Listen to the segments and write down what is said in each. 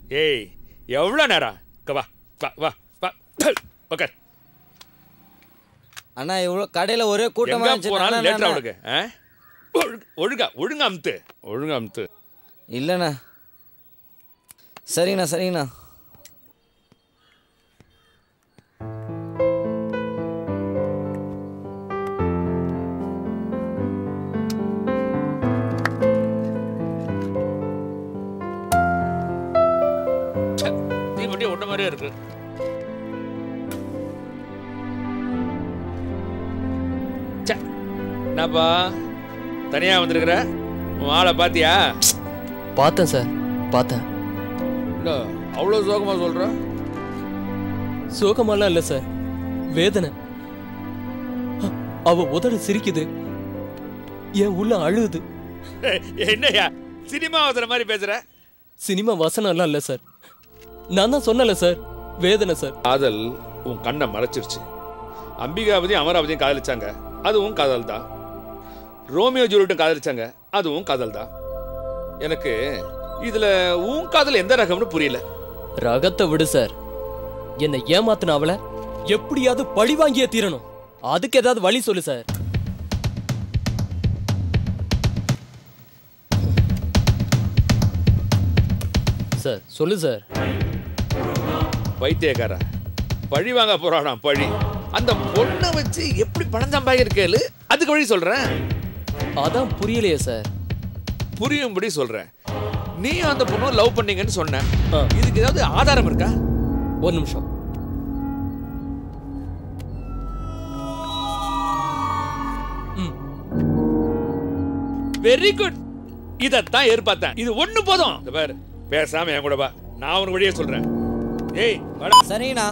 ஏய் எவ்வளோ நேரம் இங்க வா வா வா வா உக்கார் அண்ணா இவ்வளோ கடையில் ஒரே கூட்டமாக எங்க இருந்துச்சு போனாலும் அண்ணா, லேட்டரா அண்ணா. உனக்கு ஆ? ஒழுங்க- ஒழுங்கா ஒழுங்கா அமுத்து ஒழுங்கா அமுத்து இல்லைண்ணா சரிங்கண்ணா சரிங்கண்ணா ச்சே, தீவண்டி ஒன்ன மாதிரியே இருக்கு ச்சே, என்னப்பா தனியா வந்திருக்கிற உன் ஆளை பாத்தியா பார்த்தேன் சார் பார்த்தேன் இல்ல அவ்வளோ சோகமா சொல்ற சோகமெல்லாம் இல்லை சார் வேதனை அ- அவ உதடு சிரிக்குது என் உள்ள அழுகுது ஏய், என்னய்யா சினிமா அவசர மாதிரி பேசுற சினிமா வசனம் எல்லாம் இல்லை சார் நான் தான் சொன்னல சார் வேதனை சார் காதல் உன் கண்ணை மறைச்சிருச்சு அம்பிகாவதியும் அமராவதியும் காதலிச்சாங்க அதுவும் காதல் தான் ரோமியோ ஜூலியட்டும் காதலிச்சாங்க அதுவும் காதல் தான் எனக்கு இதுல உன் காதல் எந்த ரகம்னு புரியல ரகத்தை விடு சார் என்னை ஏமாத்தின அவளை எப்படியாவது பழி வாங்கியே தீரணும் அதுக்கு ஏதாவது வழி சொல்லு சார் சார் சொல்லு சார் பைத்தியக்காரா பழி வாங்க போறானாம் பழி அந்த பொண்ணை வச்சு எப்படி பணம் சம்பாதிக்கிற கேளு அதுக்கு வழி சொல்றேன் அதான் புரியலையே சார் புரியும்படி சொல்றேன் நீயும் அந்த பொண்ணும் லவ் பண்ணீங்கன்னு சொன்ன ஆ. இதுக்கு ஏதாவது ஆதாரம் இருக்கா ஒரு நிமிஷம் ம் வெரி குட் இதத்தான் எதிர்பார்த்தேன் இது ஒண்ணு போதும் இந்த பாரு பேசாம என் கூட வா நான் உனக்கு வழியே சொல்றேன் ஏய் வாடா சரிங்கண்ணா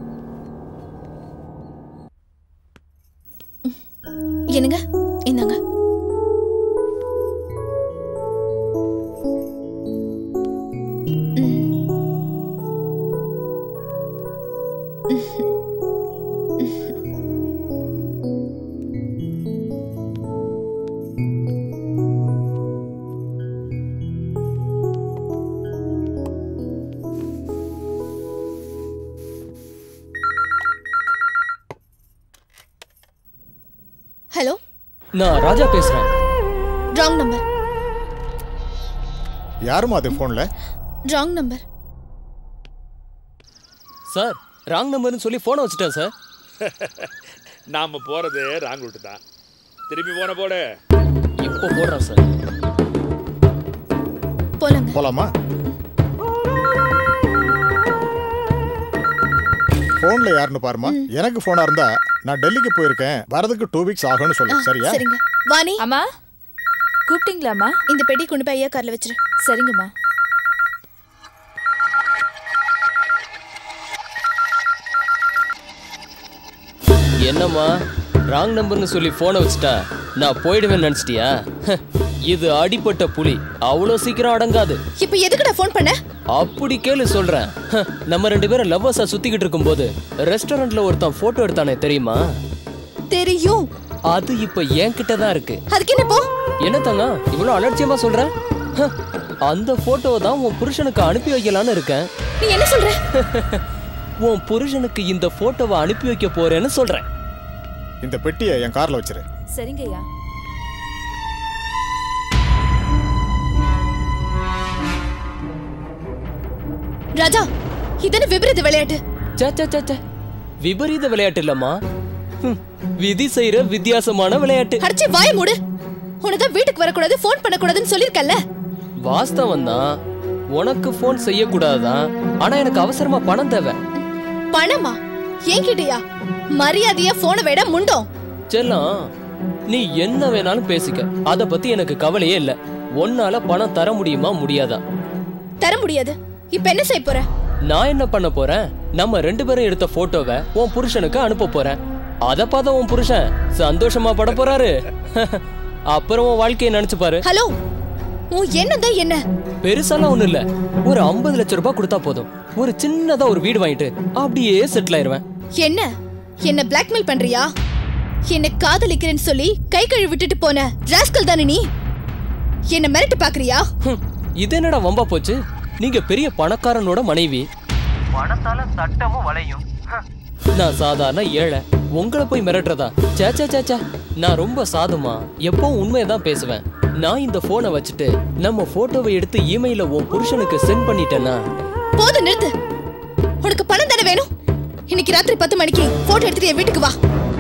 என்னங்க இந்தாங்க ஹலோ நான் ராஜா பேசுறேன் ராங் நம்பர் யாருமா அது ஃபோனில் ராங் நம்பர் சார் ராங் நம்பர்னு சொல்லி போனை வச்சுட்டேன் சார் நாம போறது ராங் ரூட்டு தான் திருப்பி போன போடு இப்போ போடுறேன் சார் போலாங்க போலாமா ஃபோனில் யாருன்னு பாருமா எனக்கு ஃபோனாக இருந்தா நான் டெல்லிக்கு போயிருக்கேன் வரதுக்கு டூ வீக்ஸ் ஆகும்னு சொல்லு சரியா சரிங்க வாணி அம்மா கூப்பிட்டீங்களாம்மா இந்த பெட்டி கொண்டு போய் ஐயா கார்ல வச்சிரு சரிங்கம்மா என்னம்மா ராங் நம்பர்னு சொல்லி போனை வச்சுட்டா நான் போயிடுவேன்னு நினைச்சிட்டியா இது அடிப்பட்ட புலி அவ்வளோ சீக்கிரம் அடங்காது இப்போ எதுக்குடா ஃபோன் பண்ண அப்படி கேளு சொல்றேன் ஹ, நம்ம ரெண்டு பேரும் லவ்வர்ஸா சுத்திக்கிட்டு இருக்கும்போது ரெஸ்டாரண்ட்ல ஒருத்தன் போட்டோ எடுத்தானே தெரியுமா தெரியும் அது இப்ப என்கிட்ட தான் இருக்கு அதுக்கு என்ன போ என்ன தங்க இவ்வளவு அலட்சியமா சொல்ற ஹ, அந்த போட்டோவை தான் உன் புருஷனுக்கு அனுப்பி வைக்கலான்னு இருக்கேன் நீ என்ன சொல்ற உன் புருஷனுக்கு இந்த போட்டோவை அனுப்பி வைக்க போறேன்னு சொல்றேன் இந்த பெட்டியை என் காரில் வச்சிரு சரிங்கய்யா ராஜா இதென்ன விபரீத விளையாட்டு சே, சே, சே, சே. விபரீத விளையாட்டு இல்லம்மா ஹம், விதி செய்யற வித்தியாசமான விளையாட்டு அடிச்சு வாய மூடு உனதான் வீட்டுக்கு வரக்கூடாது ஃபோன் பண்ணக்கூடாதுன்னு சொல்லிருக்கல்ல வாஸ்தவம் தான் உனக்கு ஃபோன் செய்யக்கூடாதுதான் ஆனா எனக்கு அவசரமா பணம் தேவை பணமா என்கிட்டயா மரியாதையா போனை விட முண்டோம் செல்லம் நீ என்ன வேணாலும் பேசிக்க அத பத்தி எனக்கு கவலையே இல்ல உன்னால பணம் தர முடியுமா முடியாதா தர முடியாது இப்ப என்ன செய்ய போற நான் என்ன பண்ண போறேன் நம்ம ரெண்டு பேரும் எடுத்த போட்டோவை உன் புருஷனுக்கு அனுப்ப போறேன் அத பார்த்தா உன் புருஷன் சந்தோஷமா பட போறாரு அப்புறம் உன் வாழ்க்கையை நினைச்சு பாரு ஹலோ உன் என்னதான் என்ன பெருசாலாம் ஒண்ணும் இல்ல ஒரு 50 லட்சம் ரூபாய் கொடுத்தா போதும் ஒரு சின்னதா ஒரு வீடு வாங்கிட்டு அப்படியே செட்டில் ஆயிருவேன் என்ன என்ன பிளாக்மெயில் பண்றியா என்ன காதலிக்கிறேன்னு சொல்லி கை கழுவி விட்டுட்டு போன ராஸ்கல் தானே நீ என்ன மிரட்டு பாக்குறியா ஹம், இது என்னடா வம்பா போச்சு நீங்க பெரிய பணக்காரனோட மனைவி பணத்தால சட்டமும் வளையும் நான் சாதாரண ஏழை உங்களை போய் மிரட்டுறதா சேச்சா சேச்சா நான் ரொம்ப சாதுமா எப்பவும் உண்மையை பேசுவேன் நான் இந்த போனை வச்சுட்டு நம்ம போட்டோவை எடுத்து இமெயில உன் புருஷனுக்கு சென்ட் பண்ணிட்டேன்னா போதும் நிறுத்து உனக்கு பணம் தானே வேணும் இன்னைக்கு ராத்திரி பத்து மணிக்கு போட்டோ எடுத்துட்டு என் வீட்டுக்கு வா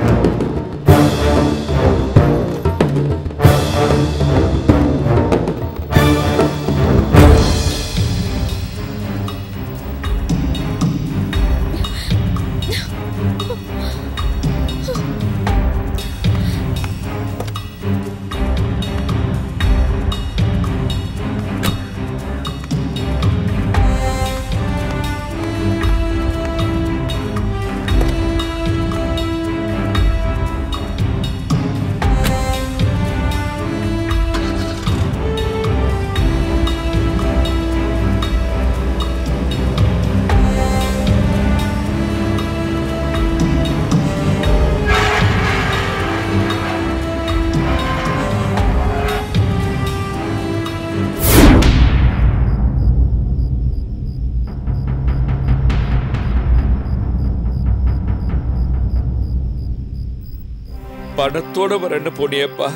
பணத்தோட வரன்னு போனியப்பா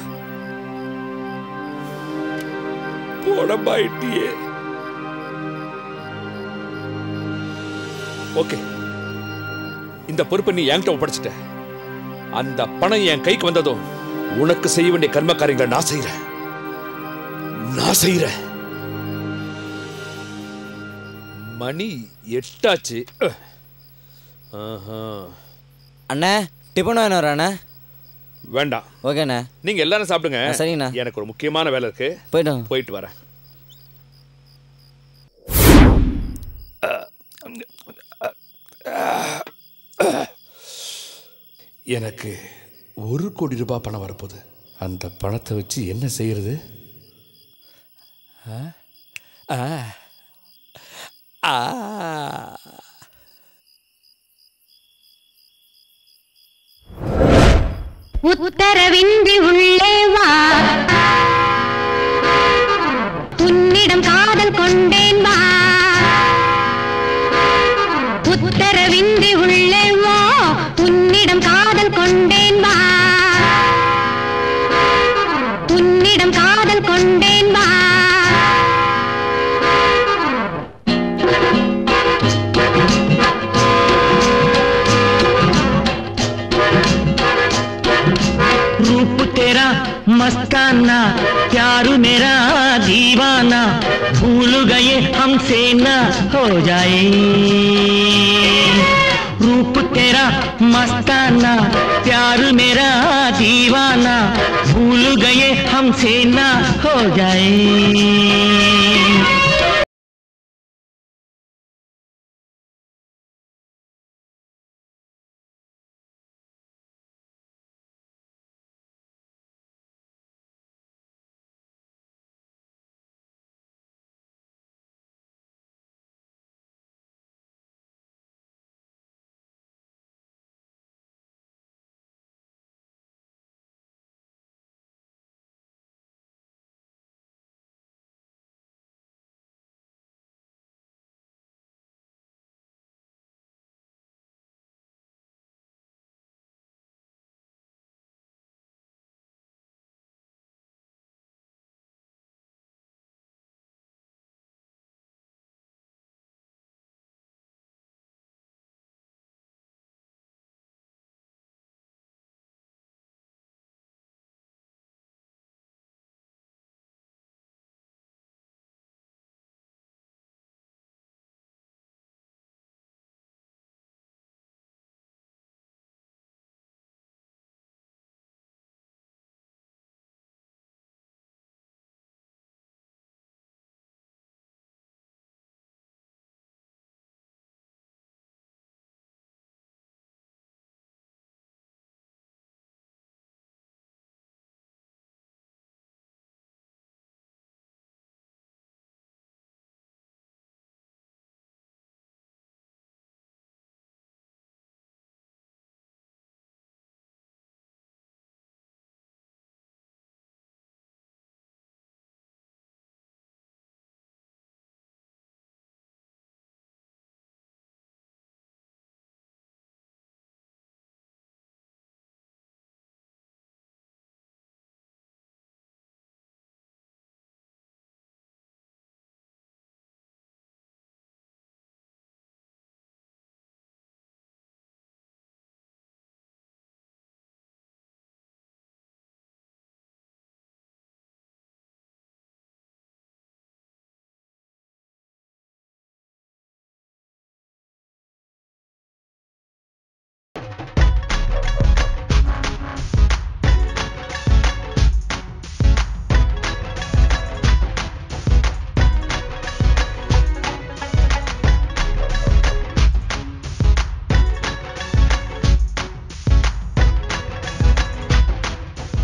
போடமாயிட்டியே ஓகே இந்த பொறுப்பை நீ என்கிட்ட ஒப்படைச்சிட்ட அந்த பணம் என் கைக்கு வந்ததும் உனக்கு செய்ய வேண்டிய கர்ம காரியங்களை நான் செய்யறேன் நான் செய்யறேன் மணி எட்டாச்சு அஹ். ஆஹா. அண்ணே டிஃபன் வேணும் அண்ணே வேண்டாம் ஓகேண்ணே நீங்க எல்லாரும் சாப்பிடுங்க ஆ, சரிங்கண்ணா. எனக்கு ஒரு முக்கியமான வேலை இருக்கு போயிட்டோம் போயிட்டு வரேன் எனக்கு ஒரு கோடி ரூபாய் பணம் வரப்போகுது அந்த பணத்தை வச்சு என்ன செய்யறது ஆ? ஆ. ஆ. உத்தரவின்றி உள்ளே வா உன்னிடம் காதல் கொண்டேன் வா உத்தரவின்றி உள்ளே வா உன்னிடம் காதல் கொண்டேன் வா உன்னிடம் காதல் கொண்டேன் வா रूप तेरा मस्ताना प्यार मेरा दीवाना भूल गए हमसे न हो जाए रूप तेरा मस्ताना प्यार मेरा दीवाना भूल गए हमसे न हो जाए